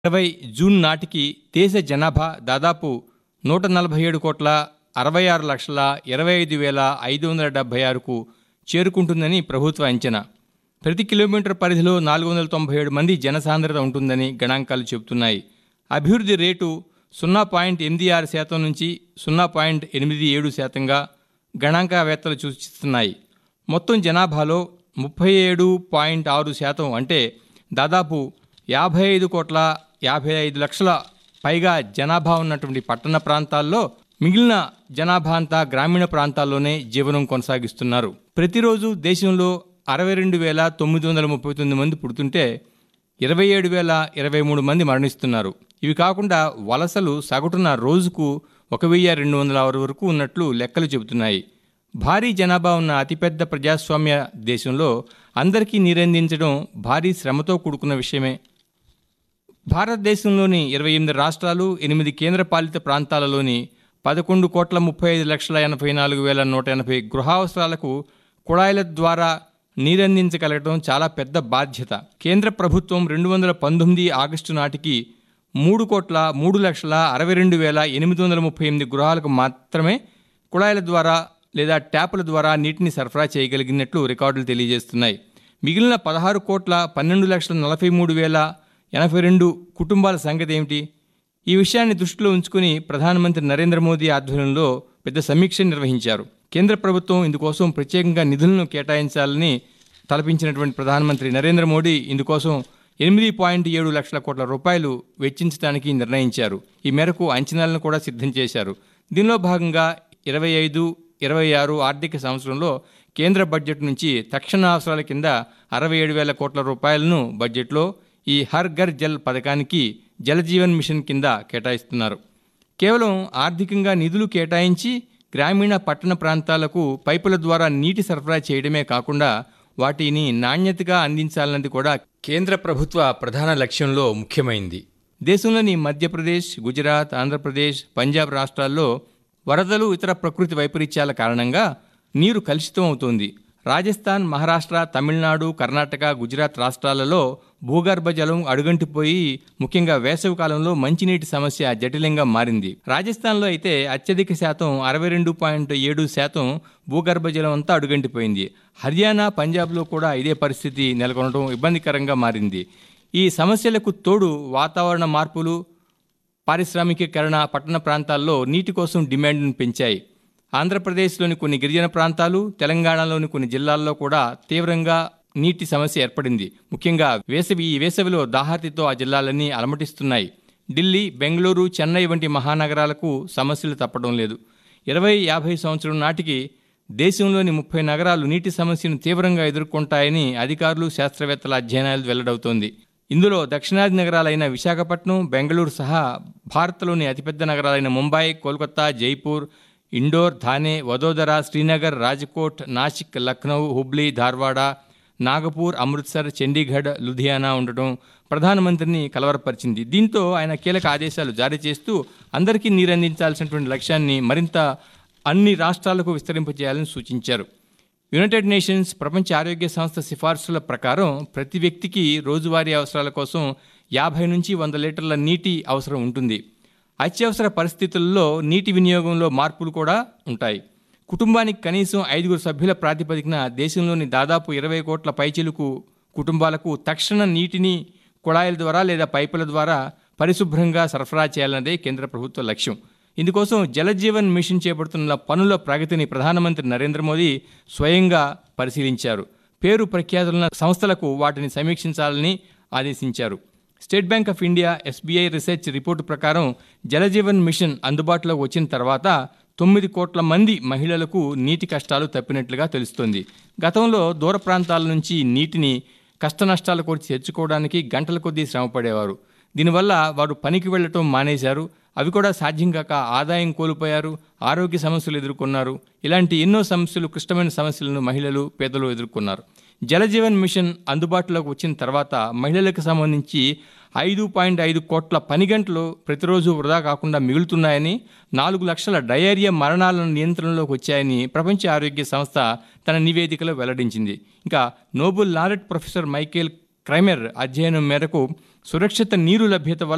ఇరవై జూన్ నాటికి దేశ జనాభా దాదాపు నూట నలభై ఏడు కోట్ల అరవై ఆరు లక్షల ఇరవై ఐదు వేల ఐదు వందల డెబ్బై ఆరుకు చేరుకుంటుందని ప్రభుత్వ అంచనా ప్రతి కిలోమీటర్ పరిధిలో నాలుగు వందల తొంభై ఏడు మంది జనసాంద్రత ఉంటుందని గణాంకాలు చెబుతున్నాయి అభివృద్ధి రేటు సున్నా పాయింట్ ఎనిమిది ఆరు శాతం నుంచి సున్నా పాయింట్ ఎనిమిది ఏడు శాతంగా గణాంకవేత్తలు సూచిస్తున్నాయి మొత్తం జనాభాలో ముప్పై ఏడు పాయింట్ ఆరు శాతం అంటే దాదాపు యాభై ఐదు కోట్ల యాభై ఐదు లక్షల పైగా జనాభా ఉన్నటువంటి పట్టణ ప్రాంతాల్లో మిగిలిన జనాభా అంతా గ్రామీణ ప్రాంతాల్లోనే జీవనం కొనసాగిస్తున్నారు ప్రతిరోజు దేశంలో అరవై రెండు వేల తొమ్మిది వందల ముప్పై తొమ్మిది మంది పుడుతుంటే ఇరవై ఏడు వేల ఇరవై మూడు మంది మరణిస్తున్నారు ఇవి కాకుండా వలసలు సగటున రోజుకు ఒక వెయ్యి రెండు వందల ఆరు వరకు ఉన్నట్లు లెక్కలు చెబుతున్నాయి భారీ జనాభా ఉన్న అతిపెద్ద ప్రజాస్వామ్య దేశంలో అందరికీ నీరందించడం భారీ శ్రమతో కూడుకున్న విషయమే భారతదేశంలోని ఇరవై ఎనిమిది రాష్ట్రాలు ఎనిమిది కేంద్రపాలిత ప్రాంతాలలోని పదకొండు కోట్ల ముప్పై ఐదు లక్షల ఎనభై నాలుగు వేల నూట ఎనభై గృహావసరాలకు కుళాయిల ద్వారా నీరందించగలగడం చాలా పెద్ద బాధ్యత కేంద్ర ప్రభుత్వం రెండు వందల పంతొమ్మిది ఆగస్టు నాటికి మూడు కోట్ల మూడు లక్షల అరవై రెండు వేల ఎనిమిది వందల ముప్పై ఎనిమిది గృహాలకు మాత్రమే కుళాయిల ద్వారా లేదా ట్యాపుల ద్వారా నీటిని సరఫరా చేయగలిగినట్లు రికార్డులు తెలియజేస్తున్నాయి మిగిలిన పదహారు కోట్ల పన్నెండు లక్షల నలభై మూడు వేల ఎనభై రెండు కుటుంబాల సంగతి ఏమిటి ఈ విషయాన్ని దృష్టిలో ఉంచుకుని ప్రధానమంత్రి నరేంద్ర మోదీ ఆధ్వర్యంలో పెద్ద సమీక్ష నిర్వహించారు కేంద్ర ప్రభుత్వం ఇందుకోసం ప్రత్యేకంగా నిధులను కేటాయించాలని తలపించినటువంటి ప్రధానమంత్రి నరేంద్ర మోడీ ఇందుకోసం ఎనిమిది పాయింట్ ఏడు లక్షల కోట్ల రూపాయలు వెచ్చించడానికి నిర్ణయించారు ఈ మేరకు అంచనాలను కూడా సిద్ధం చేశారు దీనిలో భాగంగా ఇరవై ఐదు ఇరవై ఆరు ఆర్థిక సంవత్సరంలో కేంద్ర బడ్జెట్ నుంచి తక్షణ అవసరాల కింద అరవై ఏడు వేల కోట్ల రూపాయలను బడ్జెట్లో ఈ హర్ ఘర్ జల్ పథకానికి జలజీవన్ మిషన్ కింద కేటాయిస్తున్నారు కేవలం ఆర్థికంగా నిధులు కేటాయించి గ్రామీణ పట్టణ ప్రాంతాలకు పైపుల ద్వారా నీటి సరఫరా చేయడమే కాకుండా వాటిని నాణ్యతగా అందించాలన్నది కూడా కేంద్ర ప్రభుత్వ ప్రధాన లక్ష్యంలో ముఖ్యమైంది దేశంలోని మధ్యప్రదేశ్ గుజరాత్ ఆంధ్రప్రదేశ్ పంజాబ్ రాష్ట్రాల్లో వరదలు ఇతర ప్రకృతి వైపరీత్యాల కారణంగా నీరు కలుషితం అవుతోంది రాజస్థాన్ మహారాష్ట్ర తమిళనాడు కర్ణాటక గుజరాత్ రాష్ట్రాలలో భూగర్భ జలం అడుగంటిపోయి ముఖ్యంగా వేసవి కాలంలో మంచినీటి సమస్య జటిలంగా మారింది రాజస్థాన్లో అయితే అత్యధిక శాతం అరవై రెండు పాయింట్ ఏడు శాతం భూగర్భ జలం అంతా అడుగంటిపోయింది హర్యానా పంజాబ్లో కూడా ఇదే పరిస్థితి నెలకొనడం ఇబ్బందికరంగా మారింది ఈ సమస్యలకు తోడు వాతావరణ మార్పులు పారిశ్రామికీకరణ పట్టణ ప్రాంతాల్లో నీటి కోసం డిమాండ్ను పెంచాయి ఆంధ్రప్రదేశ్లోని కొన్ని గిరిజన ప్రాంతాలు తెలంగాణలోని కొన్ని జిల్లాల్లో కూడా తీవ్రంగా నీటి సమస్య ఏర్పడింది ముఖ్యంగా వేసవి ఈ వేసవిలో దాహార్తితో ఆ జిల్లాలన్నీ అలమటిస్తున్నాయి ఢిల్లీ బెంగళూరు చెన్నై వంటి మహానగరాలకు సమస్యలు తప్పడం లేదు ఇరవై యాభై సంవత్సరం నాటికి దేశంలోని ముప్పై నగరాలు నీటి సమస్యను తీవ్రంగా ఎదుర్కొంటాయని అధికారులు శాస్త్రవేత్తల అధ్యయనాలు వెల్లడవుతోంది ఇందులో దక్షిణాది నగరాలైన విశాఖపట్నం బెంగళూరు సహా భారత్లోని అతిపెద్ద నగరాలైన ముంబై కోల్కతా జైపూర్ ఇండోర్ థానే వదోదర శ్రీనగర్ రాజ్కోట్ నాసిక్ లక్నౌ హుబ్లీ ధార్వాడ నాగపూర్ అమృత్సర్ చండీగఢ్ లుధియానా ఉండటం ప్రధానమంత్రిని కలవరపరిచింది దీంతో ఆయన కీలక ఆదేశాలు జారీ చేస్తూ అందరికీ నీరందించాల్సినటువంటి లక్ష్యాన్ని మరింత అన్ని రాష్ట్రాలకు విస్తరింపజేయాలని సూచించారు యునైటెడ్ నేషన్స్ ప్రపంచ ఆరోగ్య సంస్థ సిఫార్సుల ప్రకారం ప్రతి వ్యక్తికి రోజువారీ అవసరాల కోసం యాభై నుంచి వంద లీటర్ల నీటి అవసరం ఉంటుంది అత్యవసర పరిస్థితుల్లో నీటి వినియోగంలో మార్పులు కూడా ఉంటాయి కుటుంబానికి కనీసం ఐదుగురు సభ్యుల ప్రాతిపదికన దేశంలోని దాదాపు ఇరవై కోట్ల పైచిలుకు కుటుంబాలకు తక్షణ నీటిని కుళాయిల ద్వారా లేదా పైపుల ద్వారా పరిశుభ్రంగా సరఫరా చేయాలన్నదే కేంద్ర ప్రభుత్వ లక్ష్యం ఇందుకోసం జలజీవన్ మిషన్ చేపడుతున్న పనుల ప్రగతిని ప్రధానమంత్రి నరేంద్ర మోదీ స్వయంగా పరిశీలించారు పేరు ప్రఖ్యాతులున్న సంస్థలకు వాటిని సమీక్షించాలని ఆదేశించారు State Bank of India SBI research report ప్రకారం జలజీవన్ మిషన్ అందుబాటులోకి వచ్చిన తర్వాత తొమ్మిది కోట్ల మంది మహిళలకు నీటి కష్టాలు తప్పినట్లుగా తెలుస్తోంది గతంలో దూర ప్రాంతాల నుంచి నీటిని కష్టనష్టాల కొరిచి తెచ్చుకోవడానికి గంటల కొద్దీ శ్రమపడేవారు దీనివల్ల వారు పనికి వెళ్లటం మానేశారు అవి కూడా సాధ్యం కాక ఆదాయం కోల్పోయారు ఆరోగ్య సమస్యలు ఎదుర్కొన్నారు ఇలాంటి ఎన్నో సమస్యలు క్లిష్టమైన సమస్యలను మహిళలు పేదలు ఎదుర్కొన్నారు జలజీవన్ మిషన్ అందుబాటులోకి వచ్చిన తర్వాత మహిళలకు సంబంధించి ఐదు పాయింట్ ఐదు కోట్ల పని గంటలు ప్రతిరోజు వృధా కాకుండా మిగులుతున్నాయని నాలుగు లక్షల డయేరియా మరణాలను నియంత్రణలోకి వచ్చాయని ప్రపంచ ఆరోగ్య సంస్థ తన నివేదికలో వెల్లడించింది ఇంకా Nobel laureate professor Michael Kremer అధ్యయనం మేరకు సురక్షిత నీరు లభ్యత వల్ల